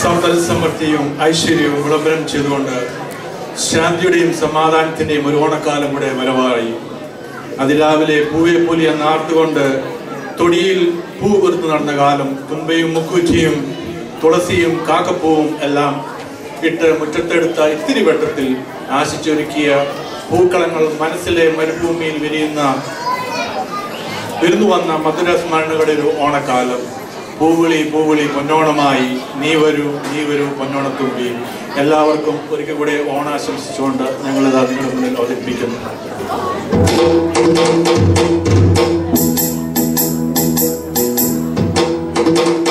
സമ്പൽ സമൃദ്ധിയും ഐശ്വര്യവും വിളംബരം ചെയ്തുകൊണ്ട് ശാന്തിയുടെയും സമാധാനത്തിന്റെയും ഒരു ഓണക്കാലം കൂടെ വരവായി അതിരാവിലെ പൂവെ പുലി എന്ന് ആർത്തുകൊണ്ട് തൊടിയിൽ പൂ കുരുത്ത് നടന്ന കാലം തുമ്പയും മുക്കൂറ്റിയും തുളസിയും കാക്കപ്പൂവും എല്ലാം ഇട്ട് മുറ്റത്തെടുത്ത ഇത്തിരി വെട്ടത്തിൽ ആശിച്ചൊരുക്കിയ പൂക്കളങ്ങൾ മനസ്സിലെ മരുഭൂമിയിൽ വിരിയുന്ന വിരുന്നു വന്ന മധുര സ്മരണകളുടെ ഒരു ഓണക്കാലം പൂവിളി പൂവിളി പൊന്നോണമായി നീ വരൂ നീ വരൂ പൊന്നോണത്തുമ്പി എല്ലാവർക്കും ഒരിക്കൽ കൂടെ ഓണാശംസിച്ചുകൊണ്ട് ഞങ്ങളിത് നിങ്ങളുടെ മുന്നിൽ അവതരിപ്പിക്കുന്നു Thank